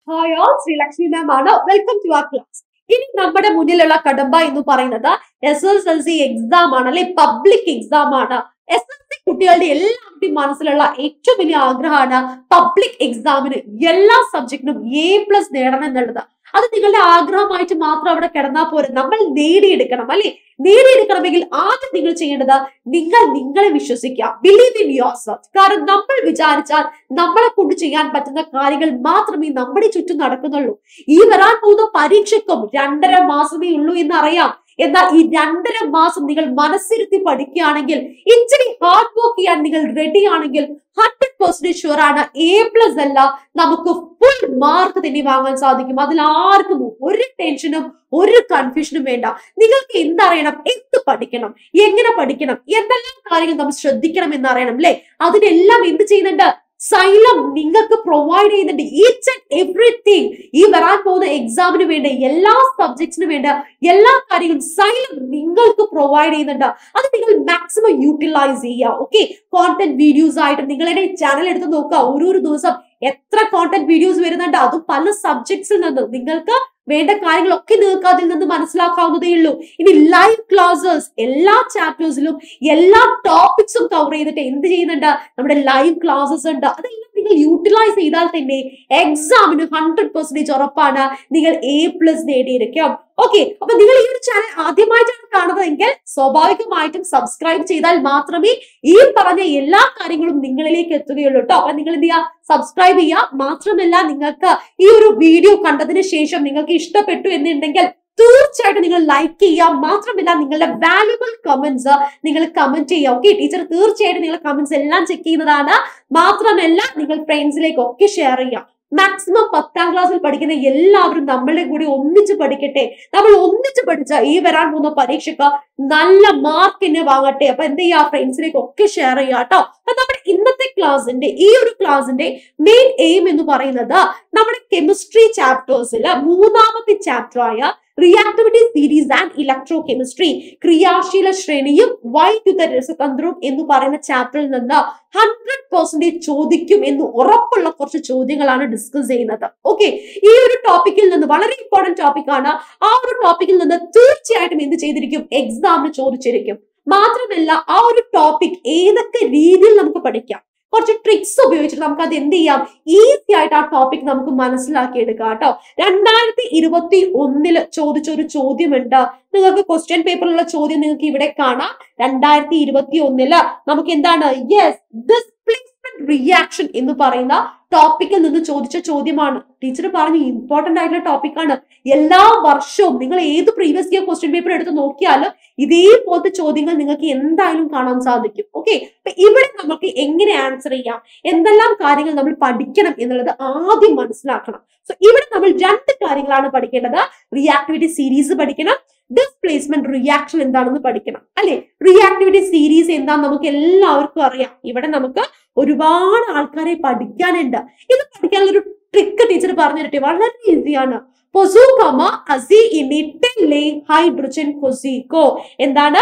hi all Sreelakshmi മാം ആണ് welcome to R class ഇനി നമ്മുടെ മുന്നിലുള്ള കടമ്പ എന്ന് പറയുന്നത് S S L C exam ആണ് അല്ലെ പബ്ലിക് എക്സാം ആണ് എസ് എസ് സി കുട്ടികളുടെ എല്ലാവരുടെയും മനസ്സിലുള്ള ഏറ്റവും വലിയ ആഗ്രഹമാണ് പബ്ലിക് എക്സാമിന് എല്ലാ സബ്ജക്റ്റിനും എ പ്ലസ് നേടണം എന്നുള്ളത് അത് നിങ്ങളുടെ ആഗ്രഹമായിട്ട് മാത്രം അവിടെ കിടന്നാൽ പോരെ നമ്മൾ നേടിയെടുക്കണം അല്ലെ നേടിയെടുക്കണമെങ്കിൽ ആദ്യം നിങ്ങൾ ചെയ്യേണ്ടത് നിങ്ങൾ നിങ്ങളെ വിശ്വസിക്കുക ബിലീവ് ഇൻ യുവർ സെൽഫ് കാരണം നമ്മൾ വിചാരിച്ചാൽ നമ്മളെ കൊണ്ട് ചെയ്യാൻ പറ്റുന്ന കാര്യങ്ങൾ മാത്രമേ നമ്മുടെ ചുറ്റും നടക്കുന്നുള്ളൂ ഈ വരാൻ പോകുന്ന പരീക്ഷയ്ക്കും രണ്ടര മാസമേ ഉള്ളൂ എന്ന് അറിയാം എന്നാൽ ഈ രണ്ടര മാസം നിങ്ങൾ മനസ്സിരുത്തി പഠിക്കുകയാണെങ്കിൽ ഇച്ചിരി ഹാർഡ് വർക്ക് ചെയ്യാൻ നിങ്ങൾ റെഡി ആണെങ്കിൽ ഹൺഡ്രഡ് പെർസെന്റേജ് ഷുവർ ആണ് എ പ്ലസ് അല്ല നമുക്ക് ഫുൾ മാർക്ക് തന്നെ വാങ്ങാൻ സാധിക്കും അതിൽ ആർക്കും ഒരു ടെൻഷനും ഒരു കൺഫ്യൂഷനും വേണ്ട നിങ്ങൾക്ക് എന്തറിയണം എന്ത് പഠിക്കണം എങ്ങനെ പഠിക്കണം എന്തെല്ലാം കാര്യങ്ങൾ നമ്മൾ ശ്രദ്ധിക്കണം എന്നറിയണം അല്ലെ അതിനെല്ലാം എന്ത് ചെയ്യുന്നുണ്ട് സൈലം നിങ്ങൾക്ക് പ്രൊവൈഡ് ചെയ്യുന്നുണ്ട് ഈച്ച് ആൻഡ് എവറിത്തിങ് ഈ വരാൻ പോകുന്ന എക്സാമിന് വേണ്ട എല്ലാ സബ്ജക്ട്സിന് വേണ്ട എല്ലാ കാര്യങ്ങളും സൈലം നിങ്ങൾക്ക് പ്രൊവൈഡ് ചെയ്യുന്നുണ്ട് അത് നിങ്ങൾ മാക്സിമം യൂട്ടിലൈസ് ചെയ്യുക ഓക്കെ കോണ്ടന്റ് വീഡിയോസ് ആയിട്ട് നിങ്ങളുടെ ചാനൽ എടുത്ത് നോക്കുക ഓരോരോ ദിവസം എത്ര കോണ്ടന്റ് വീഡിയോസ് വരുന്നുണ്ട് അതും പല സബ്ജക്ട്സിൽ നിന്ന് നിങ്ങൾക്ക് വേണ്ട കാര്യങ്ങളൊക്കെ നിങ്ങൾക്ക് അതിൽ നിന്ന് മനസ്സിലാക്കാവുന്നതേ ഉള്ളൂ ഇനി ലൈവ് ക്ലാസ്സസ് എല്ലാ ചാപ്റ്റേഴ്സിലും എല്ലാ ടോപ്പിക്സും കവർ ചെയ്തിട്ട് എന്ത് ചെയ്യുന്നുണ്ട് നമ്മുടെ ലൈവ് ക്ലാസ്സസ് ഉണ്ട് അതെല്ലാം നിങ്ങൾ യൂട്ടിലൈസ് ചെയ്താൽ തന്നെ എക്സാമിന് ഹൺഡ്രഡ് പെർസെന്റേജ് ഉറപ്പാണ് നിങ്ങൾ എ പ്ലസ് നേടിയിരിക്കും ഓക്കെ അപ്പൊ നിങ്ങൾ ഈ ഒരു ചാനൽ ആദ്യമായിട്ടാണ് കാണുന്നതെങ്കിൽ സ്വാഭാവികമായിട്ടും സബ്സ്ക്രൈബ് ചെയ്താൽ മാത്രമേ ഈ പറഞ്ഞ എല്ലാ കാര്യങ്ങളും നിങ്ങളിലേക്ക് എത്തുകയുള്ളൂ കേട്ടോ അപ്പൊ നിങ്ങൾ എന്ത് ചെയ്യുക സബ്സ്ക്രൈബ് ചെയ്യുക മാത്രമല്ല നിങ്ങൾക്ക് ഈ ഒരു വീഡിയോ കണ്ടതിന് ശേഷം നിങ്ങൾക്ക് ഇഷ്ടപ്പെട്ടു എന്നുണ്ടെങ്കിൽ തീർച്ചയായിട്ടും നിങ്ങൾ ലൈക്ക് ചെയ്യുക മാത്രമല്ല നിങ്ങളുടെ വാല്യുബിൾ കമന്റ്സ് നിങ്ങൾ കമന്റ് ചെയ്യുക ഓക്കെ ടീച്ചർ തീർച്ചയായിട്ടും നിങ്ങളുടെ കമന്റ്സ് എല്ലാം ചെക്ക് ചെയ്യുന്നതാണ് മാത്രമല്ല നിങ്ങൾ ഫ്രണ്ട്സിലേക്ക് ഒക്കെ ഷെയർ ചെയ്യുക മാക്സിമം പത്താം ക്ലാസ്സിൽ പഠിക്കുന്ന എല്ലാവരും നമ്മളുടെ കൂടി ഒന്നിച്ച് പഠിക്കട്ടെ നമ്മൾ ഒന്നിച്ച് പഠിച്ച ഈ വരാൻ പോകുന്ന പരീക്ഷയ്ക്ക് നല്ല മാർക്കിന് വാങ്ങട്ടെ അപ്പൊ എന്ത് ചെയ്യുക ഫ്രണ്ട്സിലേക്ക് ഒക്കെ ഷെയർ ചെയ്യുക കേട്ടോ അപ്പൊ നമ്മുടെ ഇന്നത്തെ ക്ലാസ്സിന്റെ ഈ ഒരു ക്ലാസ്സിന്റെ മെയിൻ എയിം എന്ന് പറയുന്നത് നമ്മുടെ കെമിസ്ട്രി ചാപ്റ്റേഴ്സിൽ മൂന്നാമത്തെ ചാപ്റ്റർ ആയ reactivity series and electrochemistry ക്രിയാശീല ശ്രേണിയും വൈദ്യുത രസതന്ത്രവും എന്ന് പറയുന്ന ചാപ്റ്ററിൽ നിന്ന് ഹൺഡ്രഡ് പെർസെന്റേജ് ചോദിക്കും എന്ന് ഉറപ്പുള്ള കുറച്ച് ചോദ്യങ്ങളാണ് ഡിസ്കസ് ചെയ്യുന്നത് ഓക്കെ ഈ ഒരു ടോപ്പിക്കിൽ നിന്ന് വളരെ ഇമ്പോർട്ടന്റ് ടോപ്പിക് ആണ് ആ ഒരു ടോപ്പിക്കിൽ നിന്ന് തീർച്ചയായിട്ടും എന്ത് ചെയ്തിരിക്കും എക്സാമിന് ചോദിച്ചിരിക്കും മാത്രമല്ല ആ ഒരു ടോപ്പിക് ഏതൊക്കെ രീതിയിൽ നമുക്ക് പഠിക്കാം കുറച്ച് ട്രിക്സ് ഉപയോഗിച്ചിട്ട് നമുക്ക് അത് എന്ത് ചെയ്യാം ഈസി ആയിട്ട് ആ ടോപ്പിക് നമുക്ക് മനസ്സിലാക്കി എടുക്കാം കേട്ടോ രണ്ടായിരത്തി ഇരുപത്തി ഒന്നില് ചോദിച്ച ഒരു ചോദ്യമുണ്ട് നിങ്ങൾക്ക് ക്വസ്റ്റ്യൻ പേപ്പറിലുള്ള ചോദ്യം നിങ്ങൾക്ക് ഇവിടെ കാണാം രണ്ടായിരത്തി ഇരുപത്തി ഒന്നില് നമുക്ക് എന്താണ് യെസ് ഡിസ്പ്ലേസ്മെന്റ് റിയാക്ഷൻ എന്ന് പറയുന്ന ടോപ്പിക്കിൽ നിന്ന് ചോദിച്ച ചോദ്യമാണ് ടീച്ചർ പറഞ്ഞു ഇമ്പോർട്ടന്റ് ആയിട്ടുള്ള ടോപ്പിക്കാണ് എല്ലാ വർഷവും നിങ്ങൾ ഏത് പ്രീവിയസ് ഇയർ ക്വസ്റ്റ്യൻ പേപ്പർ എടുത്ത് നോക്കിയാലും ഇതേപോലത്തെ ചോദ്യങ്ങൾ നിങ്ങൾക്ക് എന്തായാലും കാണാൻ സാധിക്കും ഓക്കെ അപ്പൊ ഇവിടെ നമുക്ക് എങ്ങനെ ആൻസർ ചെയ്യാം എന്തെല്ലാം കാര്യങ്ങൾ നമ്മൾ പഠിക്കണം എന്നുള്ളത് ആദ്യം മനസ്സിലാക്കണം സോ ഇവിടെ നമ്മൾ രണ്ട് കാര്യങ്ങളാണ് പഠിക്കേണ്ടത് റിയാക്ടിവിറ്റി സീരീസ് പഠിക്കണം ഡിസ്പ്ലേസ്മെന്റ് റിയാക്ഷൻ എന്താണെന്ന് പഠിക്കണം അല്ലെ റിയാക്ടിവിറ്റി സീരീസ് എന്താന്ന് നമുക്ക് എല്ലാവർക്കും അറിയാം ഇവിടെ നമുക്ക് ഒരുപാട് ആൾക്കാരെ പഠിക്കാനുണ്ട് ഇത് പഠിക്കാനുള്ള ഒരു ട്രിക്ക് ടീച്ചർ പറഞ്ഞു തരട്ടെ വളരെ ഈസിയാണ് പൊസൂക്കമ അസി ഇനിറ്റലെ ഹൈഡ്രജൻ കൊസീക്കോ എന്താണ്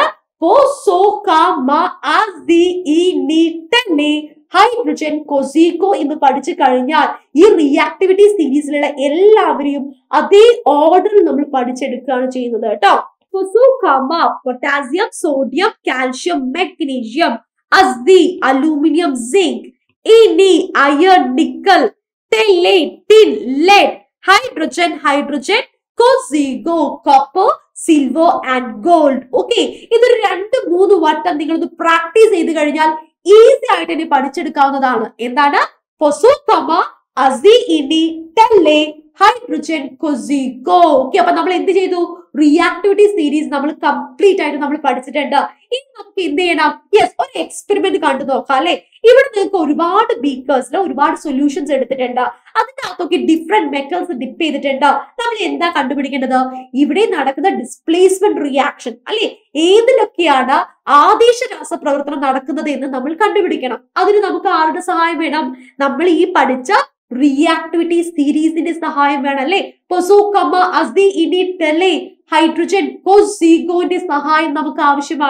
പൊസോകാമ അസി ഇനിറ്റലെ ഹൈഡ്രജൻ കൊസീക്കോ എന്ന് പഠിച്ചു കഴിഞ്ഞാൽ ഈ റിയാക്ടിവിറ്റി സീരീസിലുള്ള എല്ലാവരെയും അതേ ഓർഡറിൽ നമ്മൾ പഠിച്ചെടുക്കുകയാണ് ചെയ്യുന്നത് കേട്ടോ പൊസോകാമ പൊട്ടാസ്യം സോഡിയം കാൽഷ്യം മെഗ്നീഷ്യം അസ്തി അലൂമിനിയം സിങ്ക് ഇനി അയൺ നിക്കൽ ടെല്ലേ ടിൻ ലെഡ് ഹൈഡ്രജൻ ഹൈഡ്രജൻ കൊസിഗോ copper silver and gold okay ഇതൊരു രണ്ട് മൂന്ന് വട്ടം നിങ്ങളൊന്ന് പ്രാക്ടീസ് ചെയ്ത് കഴിഞ്ഞാൽ ഈസി ആയിട്ട് ഇനി പഠിച്ചെടുക്കാവുന്നതാണ് എന്താണ് പൊസോക്കമ അസി ഇനി ടെല്ലേ ഹൈഡ്രജൻ കൊസിഗോ ഓക്കെ അപ്പൊ നമ്മൾ എന്ത് ചെയ്തു റിയാക്ടിവിറ്റി സീരീസ് നമ്മൾ കംപ്ലീറ്റ് ആയിട്ട് നമ്മൾ പഠിച്ചിട്ടുണ്ട് ഇനി നമുക്ക് എന്ത് ചെയ്യണം യെസ് ഒരു എക്സ്പെരിമെന്റ് കണ്ടു നോക്കാം അല്ലെ ഇവിടെ നിങ്ങൾക്ക് ഒരുപാട് ബീക്കേഴ്സിൽ ഒരുപാട് സൊല്യൂഷൻസ് എടുത്തിട്ടുണ്ട് അതിന്റെ അകത്തൊക്കെ ഡിഫറെന്റ് മെറ്റൽസ് ഡിപ്പ് ചെയ്തിട്ടുണ്ട് നമ്മൾ എന്താ കണ്ടുപിടിക്കേണ്ടത് ഇവിടെ നടക്കുന്ന ഡിസ്പ്ലേസ്മെന്റ് റിയാക്ഷൻ അല്ലെ ഏതിലൊക്കെയാണ് ആദേശ രാസപ്രവർത്തനം നടക്കുന്നത് എന്ന് നമ്മൾ കണ്ടുപിടിക്കണം അതിന് നമുക്ക് ആരുടെ സഹായം വേണം നമ്മൾ ഈ പഠിച്ച റിയാക്ടിവിറ്റി സീരീസിന്റെ സഹായം വേണം അല്ലെ പൊസോക്കമ്മ അസി ഇനി ടെലെ ഹൈഡ്രജൻ കൊസീഗോന്റെ സഹായം നമുക്ക് ആവശ്യമാണ്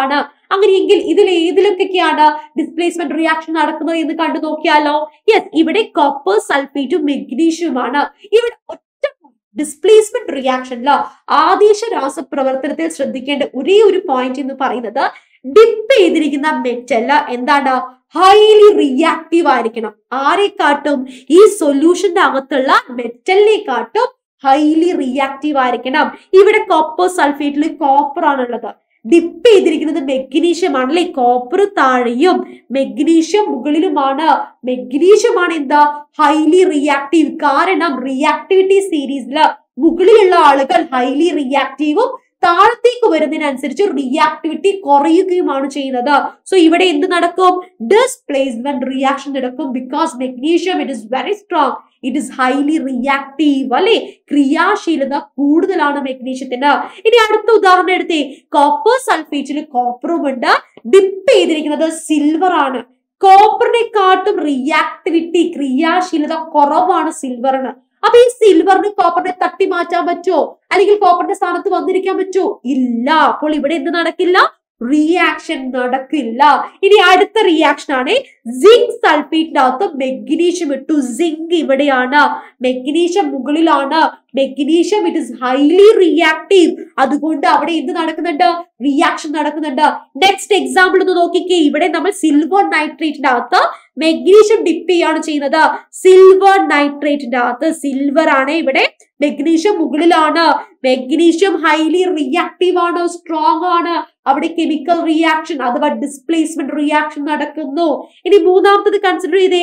അങ്ങനെയെങ്കിൽ ഇതിൽ ഏതിലൊക്കെയാണ് ഡിസ്പ്ലേസ്മെന്റ് റിയാക്ഷൻ നടക്കുന്നത് എന്ന് കണ്ടു നോക്കിയാലോ യെസ് ഇവിടെ കോപ്പർ സൾഫേറ്റും മെഗ്നീഷ്യവുമാണ് ഇവിടെ ഒറ്റ ഡിസ്പ്ലേസ്മെന്റ് റിയാക്ഷനിൽ ആദേശ രാസപ്രവർത്തനത്തിൽ ശ്രദ്ധിക്കേണ്ട ഒരേ ഒരു പോയിന്റ് എന്ന് പറയുന്നത് ഡിപ്പ് ചെയ്തിരിക്കുന്ന മെറ്റല് എന്താണ് ഹൈലി റിയാക്റ്റീവ് ആയിരിക്കണം ആരെക്കാട്ടും ഈ സൊല്യൂഷന്റെ അകത്തുള്ള മെറ്റലിനെ കാട്ടും ഹൈലി റിയാക്റ്റീവ് ആയിരിക്കണം ഇവിടെ കോപ്പർ സൾഫേറ്റിൽ കോപ്പർ ആണുള്ളത് ഡിപ്പ് ചെയ്തിരിക്കുന്നത് മെഗ്നീഷ്യം ആണല്ലേ കോപ്പർ താഴെയും മെഗ്നീഷ്യം മുകളിലുമാണ് മെഗ്നീഷ്യം ആണ് എന്താ ഹൈലി റിയാക്റ്റീവ് കാരണം റിയാക്ടിവിറ്റി സീരീസില് മുകളിലുള്ള ആളുകൾ ഹൈലി റിയാക്റ്റീവും താഴത്തേക്ക് വരുന്നതിനനുസരിച്ച് റിയാക്ടിവിറ്റി കുറയുകയുമാണ് ചെയ്യുന്നത് സോ ഇവിടെ എന്ത് നടക്കും ഡിസ്പ്ലേസ്മെന്റ് റിയാക്ഷൻ നടക്കും because magnesium it is very strong it is highly reactive അല്ലെ ക്രിയാശീലത കൂടുതലാണ് മെഗ്നീഷ്യത്തിന് ഇനി അടുത്ത ഉദാഹരണം എടുത്തേ കോപ്പർ സൾഫേറ്റിൽ കോപ്പറും ഉണ്ട് ഡിപ്പ് ചെയ്തിരിക്കുന്നത് സിൽവർ ആണ് കോപ്പറിനെക്കാട്ടും റിയാക്ടിവിറ്റി ക്രിയാശീലത കുറവാണ് സിൽവറിന് അപ്പൊ ഈ സിൽവറിന് കോപ്പറിനെ തട്ടി മാറ്റാൻ പറ്റുമോ അല്ലെങ്കിൽ കോപ്പറിന്റെ സ്ഥാനത്ത് വന്നിരിക്കാൻ പറ്റുമോ ഇല്ല അപ്പോൾ ഇവിടെ എന്ത് നടക്കില്ല റിയാക്ഷൻ നടക്കില്ല ഇനി അടുത്ത റിയാക്ഷൻ ആണ് സിങ്ക് സൾഫേറ്റിന്റെ അകത്ത് മെഗ്നീഷ്യം ഇട്ടു സിങ്ക് ഇവിടെയാണ് മെഗ്നീഷ്യം മുകളിലാണ് magnesium it is highly reactive അതുകൊണ്ട് അവിടെ എന്ത് നടക്കുന്നുണ്ട് റിയാക്ഷൻ നടക്കുന്നുണ്ട് നെക്സ്റ്റ് എക്സാമ്പിൾ ഒന്ന് നോക്കിക്കേ ഇവിടെ നമ്മൾ സിൽവർ നൈട്രേറ്റിന്റെ അകത്ത് മെഗ്നീഷ്യം ഡിപ്പ് ചെയ്യാണ് ചെയ്യുന്നത് സിൽവർ നൈട്രേറ്റിന്റെ അകത്ത് സിൽവർ ആണ് ഇവിടെ മെഗ്നീഷ്യം മുകളിലാണ് മെഗ്നീഷ്യം ഹൈലി റിയാക്റ്റീവ് ആണ് സ്ട്രോങ് ആണ് അവിടെ കെമിക്കൽ റിയാക്ഷൻ അഥവാ ഡിസ്പ്ലേസ്മെന്റ് റിയാക്ഷൻ നടക്കുന്നു ഇനി മൂന്നാമത്തത് കൺസിഡർ ചെയ്തേ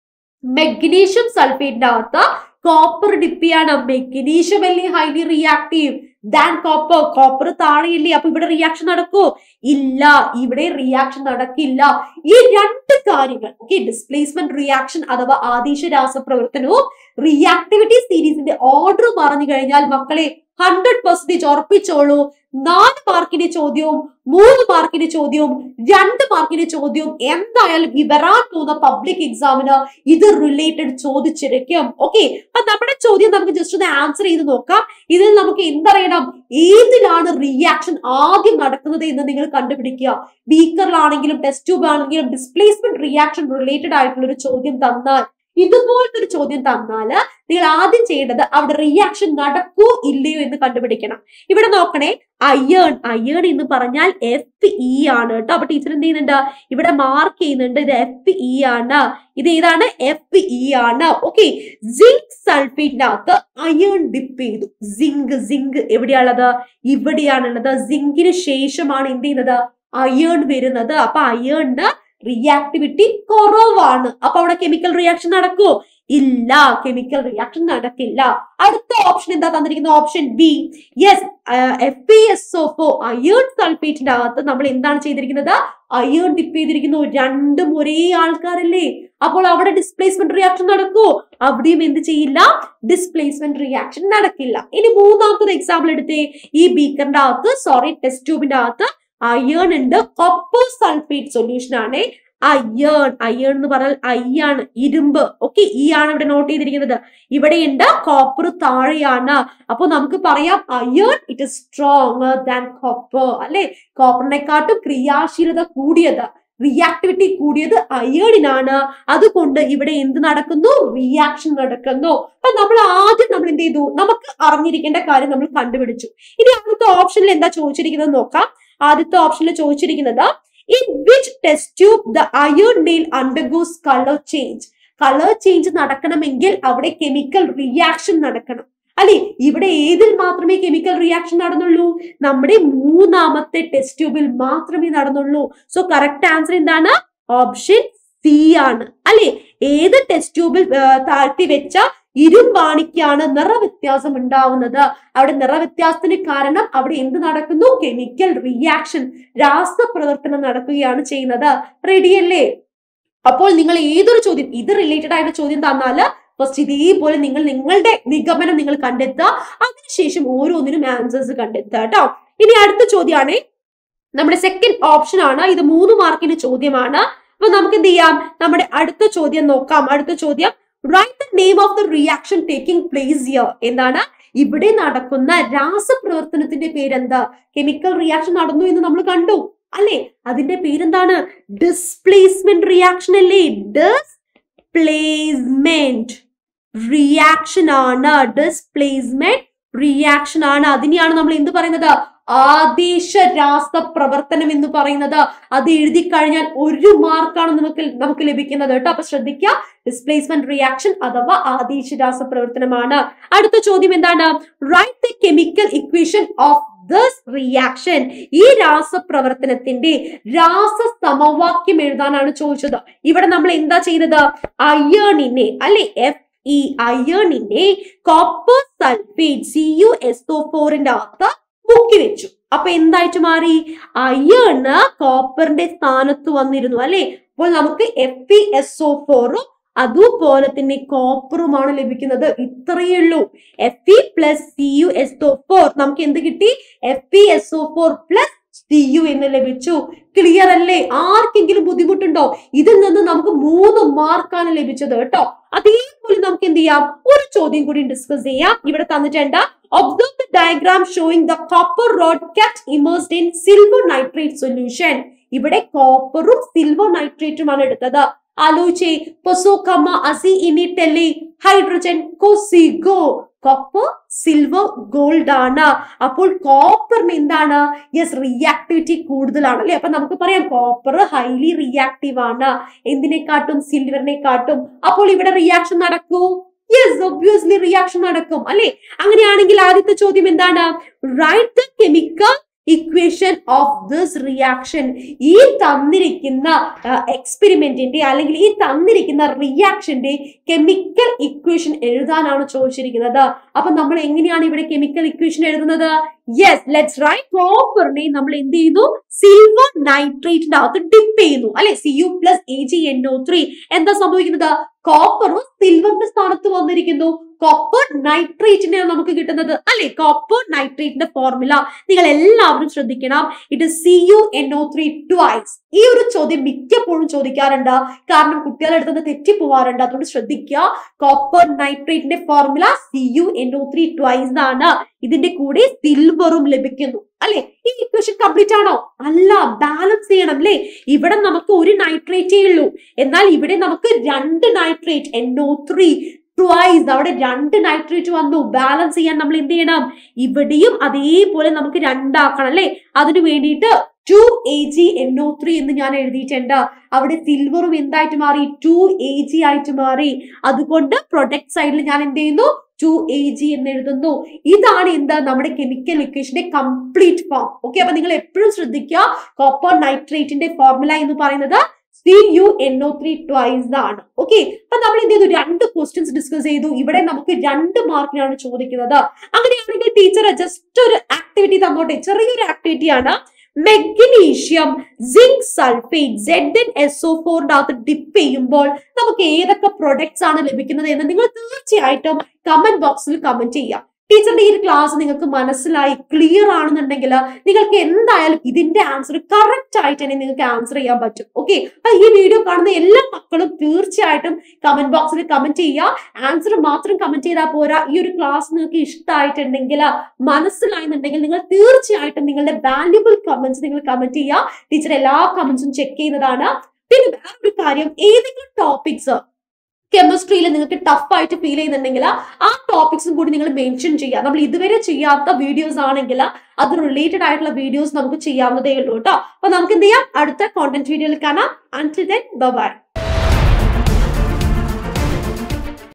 മെഗ്നീഷ്യം സൾഫേറ്റിന്റെ അകത്ത് കോപ്പർ ഡിപ്പിയാണ് മെഗ്നീഷ്യം അല്ലേ highly reactive than copper copper താഴെയില്ലേ അപ്പൊ ഇവിടെ റിയാക്ഷൻ നടക്കൂ ഇല്ല ഇവിടെ റിയാക്ഷൻ നടക്കില്ല ഈ രണ്ട് കാര്യങ്ങൾ ഓക്കെ ഡിസ്പ്ലേസ്മെന്റ് റിയാക്ഷൻ അഥവാ ആദേശ രാസപ്രവർത്തനവും റിയാക്ടിവിറ്റി സീരീസിന്റെ ഓർഡർ പറഞ്ഞു കഴിഞ്ഞാൽ മക്കളെ ഹൺഡ്രഡ് പെർസെന്റേജ് ഉറപ്പിച്ചോളൂ നാല് മാർക്കിന്റെ ചോദ്യവും മൂന്ന് മാർക്കിന്റെ ചോദ്യവും രണ്ട് മാർക്കിന്റെ ചോദ്യവും എന്തായാലും ഈ വരാൻ പോകുന്ന പബ്ലിക് എക്സാമിന് ഇത് റിലേറ്റഡ് ചോദിച്ചിരിക്കും ഓക്കെ അപ്പൊ നമ്മുടെ ചോദ്യം നമുക്ക് ജസ്റ്റ് ഒന്ന് ആൻസർ ചെയ്ത് നോക്കാം ഇതിൽ നമുക്ക് എന്തറിയണം ഏതിലാണ് റിയാക്ഷൻ ആദ്യം നടക്കുന്നത് എന്ന് നിങ്ങൾ കണ്ടുപിടിക്കുക ബീക്കറിലാണെങ്കിലും ടെസ്റ്റ് ട്യൂബ് ആണെങ്കിലും ഡിസ്പ്ലേസ്മെന്റ് റിയാക്ഷൻ റിലേറ്റഡ് ആയിട്ടുള്ള ഒരു ചോദ്യം തന്നാൽ ഇതുപോലത്തെ ഒരു ചോദ്യം തന്നാല് നിങ്ങൾ ആദ്യം ചെയ്യേണ്ടത് അവിടെ റിയാക്ഷൻ നടക്കൂ ഇല്ലയോ എന്ന് കണ്ടുപിടിക്കണം ഇവിടെ നോക്കണേ അയേൺ അയേൺ എന്ന് പറഞ്ഞാൽ എഫ് ഇ ആണ് കേട്ടോ അപ്പൊ ടീച്ചർ എന്ത് ചെയ്യുന്നുണ്ട് ഇവിടെ മാർക്ക് ചെയ്യുന്നുണ്ട് ഇത് എഫ് ഇ ആണ് ഇത് ഏതാണ് എഫ് ഇ ആണ് ഓക്കെ സിങ്ക് സൾഫേറ്റിന്റെ അകത്ത് അയേൺ ഡിപ്പ് ചെയ്തു സിങ്ക് സിങ്ക് എവിടെയാണുള്ളത് ഇവിടെയാണുള്ളത് സിങ്കിന് ശേഷമാണ് എന്ത് ചെയ്യുന്നത് അയേൺ വരുന്നത് അപ്പൊ അയേണിന് റിയാക്ടിവിറ്റി കുറവാണ് അപ്പൊ അവിടെ കെമിക്കൽ റിയാക്ഷൻ നടക്കുമോ ഇല്ല കെമിക്കൽ റിയാക്ഷൻ നടക്കില്ല അടുത്ത ഓപ്ഷൻ എന്താ തന്നിരിക്കുന്ന option B yes F P S ഓഫോ അയേൺ സൾഫേറ്റിന്റെ അകത്ത് നമ്മൾ എന്താണ് ചെയ്തിരിക്കുന്നത് അയേൺ ഡിപ്പ് ചെയ്തിരിക്കുന്നു രണ്ടും ഒരേ ആൾക്കാരല്ലേ അപ്പോൾ അവിടെ ഡിസ്പ്ലേസ്മെന്റ് റിയാക്ഷൻ നടക്കുമോ അവിടെയും എന്ത് ചെയ്യില്ല ഡിസ്പ്ലേസ്മെന്റ് റിയാക്ഷൻ നടക്കില്ല ഇനി മൂന്നാമത്തെ എക്സാമ്പിൾ എടുത്തേ ഈ ബീക്കറിന്റെ അകത്ത് സോറി ടെസ്റ്റ് ട്യൂബിന്റെ അകത്ത് അയേൺ ഉണ്ട് കോപ്പർ സൾഫേറ്റ് സൊല്യൂഷൻ ആണ് അയേൺ അയേൺ എന്ന് പറഞ്ഞാൽ ഐ ആണ് ഇരുമ്പ് ഓക്കെ ഈ ആണ് ഇവിടെ നോട്ട് ചെയ്തിരിക്കുന്നത് ഇവിടെയുണ്ട് കോപ്പർ താഴെയാണ് അപ്പൊ നമുക്ക് പറയാം iron it is strong than copper അല്ലെ കോപ്പറിനെക്കാട്ടും ക്രിയാശീലത കൂടിയത് റിയാക്ടിവിറ്റി കൂടിയത് അയേണിനാണ് അതുകൊണ്ട് ഇവിടെ എന്ത് നടക്കുന്നു റിയാക്ഷൻ നടക്കുന്നു അപ്പൊ നമ്മൾ ആദ്യം നമ്മൾ എന്ത് ചെയ്തു നമുക്ക് അറിഞ്ഞിരിക്കേണ്ട കാര്യം നമ്മൾ കണ്ടുപിടിച്ചു ഇനി അടുത്ത ഓപ്ഷനിൽ എന്താ ചോദിച്ചിരിക്കുന്നത് നോക്കാം ആദ്യത്തെ ഓപ്ഷനിൽ ചോദിച്ചിരിക്കുന്നത് in which test tube the iron nail undergoes colour change colour change നടക്കണമെങ്കിൽ അവിടെ കെമിക്കൽ റിയാക്ഷൻ നടക്കണം അല്ലെ ഇവിടെ ഏതിൽ മാത്രമേ കെമിക്കൽ റിയാക്ഷൻ നടന്നുള്ളൂ നമ്മുടെ മൂന്നാമത്തെ ടെസ്റ്റ് ട്യൂബിൽ മാത്രമേ നടന്നുള്ളൂ സോ കറക്റ്റ് ആൻസർ എന്താണ് ഓപ്ഷൻ സി ആണ് അല്ലെ ഏത് ടെസ്റ്റ് ട്യൂബിൽ താഴ്ത്തി വെച്ച ഇരുമ്പാണിക്കാണ് നിറവ്യത്യാസം ഉണ്ടാവുന്നത് അവിടെ നിറവ്യത്യാസത്തിന് കാരണം അവിടെ എന്ത് നടക്കുന്നു കെമിക്കൽ റിയാക്ഷൻ രാസപ്രവർത്തനം നടക്കുകയാണ് ചെയ്യുന്നത് റെഡിയല്ലേ അപ്പോൾ നിങ്ങൾ ഏതൊരു ചോദ്യം ഇത് റിലേറ്റഡ് ആയിട്ട് ചോദ്യം തന്നാല് ഫസ്റ്റ് ഇതേപോലെ നിങ്ങൾ നിങ്ങളുടെ നിഗമനം നിങ്ങൾ കണ്ടെത്തുക അതിനുശേഷം ഓരോന്നിനും ആൻസേഴ്സ് കണ്ടെത്തുക കേട്ടോ ഇനി അടുത്ത ചോദ്യമാണ് നമ്മുടെ സെക്കൻഡ് ഓപ്ഷൻ ആണ് ഇത് മൂന്ന് മാർക്കിന്റെ ചോദ്യമാണ് അപ്പൊ നമുക്ക് എന്ത് ചെയ്യാം നമ്മുടെ അടുത്ത ചോദ്യം നോക്കാം അടുത്ത ചോദ്യം write the name of the reaction taking place here എന്താണ് ഇവിടെ നടക്കുന്ന രാസപ്രവർത്തനത്തിന്റെ പേരെന്താ കെമിക്കൽ റിയാക്ഷൻ നടന്നു എന്ന് നമ്മൾ കണ്ടു അല്ലെ അതിന്റെ പേരെന്താണ് ഡിസ്പ്ലേസ്മെന്റ് റിയാക്ഷൻ അല്ലേ ഡിസ്പ്ലേസ്മെന്റ് റിയാക്ഷൻ ആണ് ഡിസ്പ്ലേസ്മെന്റ് റിയാക്ഷൻ ആണ് അതിനെയാണ് നമ്മൾ എന്ത് പറയുന്നത് ആദേശ രാസ പ്രവർത്തനം എന്ന് പറയുന്നത് അത് എഴുതി കഴിഞ്ഞാൽ ഒരു മാർക്കാണ് നമുക്ക് നമുക്ക് ലഭിക്കുന്നത് കേട്ടോ അപ്പൊ ശ്രദ്ധിക്കുക ഡിസ്പ്ലേസ്മെന്റ് റിയാക്ഷൻ അഥവാ ആദേശ രാസ പ്രവർത്തനമാണ് അടുത്ത ചോദ്യം എന്താണ് write the chemical equation of this reaction ഈ രാസപ്രവർത്തനത്തിന്റെ രാസ സമവാക്യം എഴുതാനാണ് ചോദിച്ചത് ഇവിടെ നമ്മൾ എന്താ ചെയ്തത് അയേണിനെ അല്ലെ എഫ് ഈ അയേണിനെ copper sulphate C U S O ഫോറിന്റെ അകത്ത് മുക്കി വെച്ചു അപ്പൊ എന്തായിട്ട് മാറി അയേണ് കോപ്പറിന്റെ സ്ഥാനത്ത് വന്നിരുന്നു അല്ലെ അപ്പോൾ നമുക്ക് എഫ് ഇ എസ് ഒ ഫോറും അതുപോലെ തന്നെ കോപ്പറുമാണ് ലഭിക്കുന്നത് ഇത്രയേ ഉള്ളൂ F E plus C U S O four നമുക്ക് എന്ത് കിട്ടി F E S O four plus C U എന്ന് ലഭിച്ചു ക്ലിയർ അല്ലേ ആർക്കെങ്കിലും ബുദ്ധിമുട്ടുണ്ടോ ഇതിൽ നിന്ന് നമുക്ക് മൂന്ന് മാർക്കാണ് ലഭിച്ചത് കേട്ടോ അതേപോലെ നമുക്ക് എന്ത് ചെയ്യാം ഒരു ചോദ്യം കൂടി ഡിസ്കസ് ചെയ്യാം ഇവിടെ തന്നിട്ടുണ്ട് observe the diagram showing the copper rod kept immersed in silver nitrate solution ഇവിടെ കോപ്പറും സിൽവർ നൈട്രേറ്റുമാണ് എടുത്തത് ആലോചിച്ചേ പൊസോക്കമ്മ അസി ഇനിറ്റെല്ലി ഹൈഡ്രജൻ കൊസിഗോ കോപ്പർ സിൽവർ ഗോൾഡ് ആണ് അപ്പോൾ കോപ്പറിന് എന്താണ് യെസ് റിയാക്ടിവിറ്റി കൂടുതലാണ് അല്ലെ അപ്പൊ നമുക്ക് പറയാം കോപ്പർ ഹൈലി റിയാക്റ്റീവ് ആണ് എന്തിനെക്കാട്ടും സിൽവറിനെ കാട്ടും അപ്പോൾ ഇവിടെ റിയാക്ഷൻ നടക്കൂ യെസ് ഒബ്വിയസ്ലി റിയാക്ഷൻ നടക്കും അല്ലെ അങ്ങനെയാണെങ്കിൽ ആദ്യത്തെ ചോദ്യം എന്താണ് write the chemical equation of this reaction ഈ തന്നിരിക്കുന്ന എക്സ്പെരിമെന്റിന്റെ അല്ലെങ്കിൽ ഈ തന്നിരിക്കുന്ന റിയാക്ഷന്റെ കെമിക്കൽ ഇക്വേഷൻ എഴുതാനാണ് ചോദിച്ചിരിക്കുന്നത് അപ്പൊ നമ്മൾ എങ്ങനെയാണ് ഇവിടെ കെമിക്കൽ ഇക്വേഷൻ എഴുതുന്നത് യെസ് ലെറ്റ്സ് റൈറ്റ് കോപ്പറിനെ നമ്മൾ എന്ത് ചെയ്യുന്നു സിൽവർ നൈട്രേറ്റിന്റെ അകത്ത് ഡിപ്പ് ചെയ്യുന്നു അല്ലെ C U plus A G N O three എന്താ സംഭവിക്കുന്നത് കോപ്പറും സിൽവറിന്റെ സ്ഥാനത്ത് വന്നിരിക്കുന്നു കോപ്പർ നൈട്രേറ്റിനെയാണ് നമുക്ക് കിട്ടുന്നത് അല്ലെ കോപ്പർ നൈട്രേറ്റിന്റെ ഫോർമുല നിങ്ങൾ എല്ലാവരും ശ്രദ്ധിക്കണം it C U N O three twice ഈ ഒരു ചോദ്യം മിക്കപ്പോഴും ചോദിക്കാറുണ്ട് കാരണം കുട്ടികളുടെ അടുത്ത് നിന്ന് തെറ്റിപ്പോവാറുണ്ട് അതുകൊണ്ട് ശ്രദ്ധിക്കുക കോപ്പർ നൈട്രേറ്റിന്റെ formula C U N O three twice ആണ് ഇതിന്റെ കൂടെ സിൽവറും ലഭിക്കുന്നു അല്ലെ ഈ ഇക്വേഷൻ കംപ്ലീറ്റ് ആണോ അല്ല ബാലൻസ് ചെയ്യണം അല്ലെ ഇവിടെ നമുക്ക് ഒരു നൈട്രേറ്റേ ഉള്ളൂ എന്നാൽ ഇവിടെ നമുക്ക് രണ്ട് nitrate N O three twice അവിടെ രണ്ട് നൈട്രേറ്റ് വന്നു ബാലൻസ് ചെയ്യാൻ നമ്മൾ എന്ത് ചെയ്യണം ഇവിടെയും അതേപോലെ നമുക്ക് രണ്ടാക്കണം അല്ലെ അതിനു വേണ്ടിയിട്ട് two A G N O three എന്ന് ഞാൻ എഴുതിയിട്ടുണ്ട് അവിടെ സിൽവറും എന്തായിട്ട് മാറി ടു എ ജി ആയിട്ട് മാറി അതുകൊണ്ട് പ്രൊഡക്റ്റ് സൈഡിൽ ഞാൻ എന്ത് ചെയ്യുന്നു ടു എ ജി എന്ന് എഴുതുന്നു ഇതാണ് എന്താ നമ്മുടെ കെമിക്കൽ ഇക്വേഷന്റെ കംപ്ലീറ്റ് ഫോം ഓക്കെ അപ്പൊ നിങ്ങൾ എപ്പോഴും ശ്രദ്ധിക്കുക കോപ്പർ നൈട്രേറ്റിന്റെ ഫോർമുല എന്ന് പറയുന്നത് C U N O three twice ആണ് ഓക്കെ അപ്പൊ നമ്മൾ എന്ത് ചെയ്തു രണ്ട് ക്വസ്റ്റ്യൻസ് ഡിസ്കസ് ചെയ്തു ഇവിടെ നമുക്ക് രണ്ട് മാർക്കിനാണ് ചോദിക്കുന്നത് അങ്ങനെയാണെങ്കിൽ ടീച്ചർ ജസ്റ്റ് ഒരു ആക്ടിവിറ്റി തന്നോട്ടെ ചെറിയൊരു ആക്ടിവിറ്റി ആണ് magnesium zinc sulphate Z N S O ഫോറിന്റെ അകത്ത് ഡിപ്പ് ചെയ്യുമ്പോൾ നമുക്ക് ഏതൊക്കെ പ്രൊഡക്ട്സ് ആണ് ലഭിക്കുന്നത് എന്ന് നിങ്ങൾ തീർച്ചയായിട്ടും കമന്റ് ബോക്സിൽ കമന്റ് ചെയ്യാം ടീച്ചറിന്റെ ഈ ഒരു ക്ലാസ് നിങ്ങൾക്ക് മനസ്സിലായി ക്ലിയർ ആണെന്നുണ്ടെങ്കിൽ നിങ്ങൾക്ക് എന്തായാലും ഇതിന്റെ ആൻസർ കറക്റ്റ് ആയിട്ട് തന്നെ നിങ്ങൾക്ക് ആൻസർ ചെയ്യാൻ പറ്റും ഓക്കെ അപ്പൊ ഈ വീഡിയോ കാണുന്ന എല്ലാ മക്കളും തീർച്ചയായിട്ടും കമന്റ് ബോക്സിൽ കമന്റ് ചെയ്യുക ആൻസർ മാത്രം കമന്റ് ചെയ്താൽ പോരാ ഈ ഒരു ക്ലാസ് നിങ്ങൾക്ക് ഇഷ്ടമായിട്ടുണ്ടെങ്കിൽ മനസ്സിലായെന്നുണ്ടെങ്കിൽ നിങ്ങൾ തീർച്ചയായിട്ടും നിങ്ങളുടെ വാല്യുബിൾ കമന്റ്സ് നിങ്ങൾ കമന്റ് ചെയ്യുക ടീച്ചർ എല്ലാ കമന്റ്സും ചെക്ക് ചെയ്യുന്നതാണ് പിന്നെ വേറൊരു കാര്യം ഏതെങ്കിലും ടോപ്പിക്സ് കെമിസ്ട്രിയിൽ നിങ്ങൾക്ക് ടഫ് ആയിട്ട് ഫീൽ ചെയ്യുന്നുണ്ടെങ്കിൽ ആ ടോപ്പിക്സും കൂടി നിങ്ങൾ മെൻഷൻ ചെയ്യുക നമ്മൾ ഇതുവരെ ചെയ്യാത്ത വീഡിയോസ് ആണെങ്കിൽ അത് റിലേറ്റഡ് ആയിട്ടുള്ള വീഡിയോസ് നമുക്ക് ചെയ്യാവുന്നതേ ഉള്ളൂ കേട്ടോ അപ്പൊ നമുക്ക് എന്ത് ചെയ്യാം അടുത്ത കോണ്ടന്റ് വീഡിയോയിൽ കാണാം അൻറ്റിൽ ദെൻ ബൈ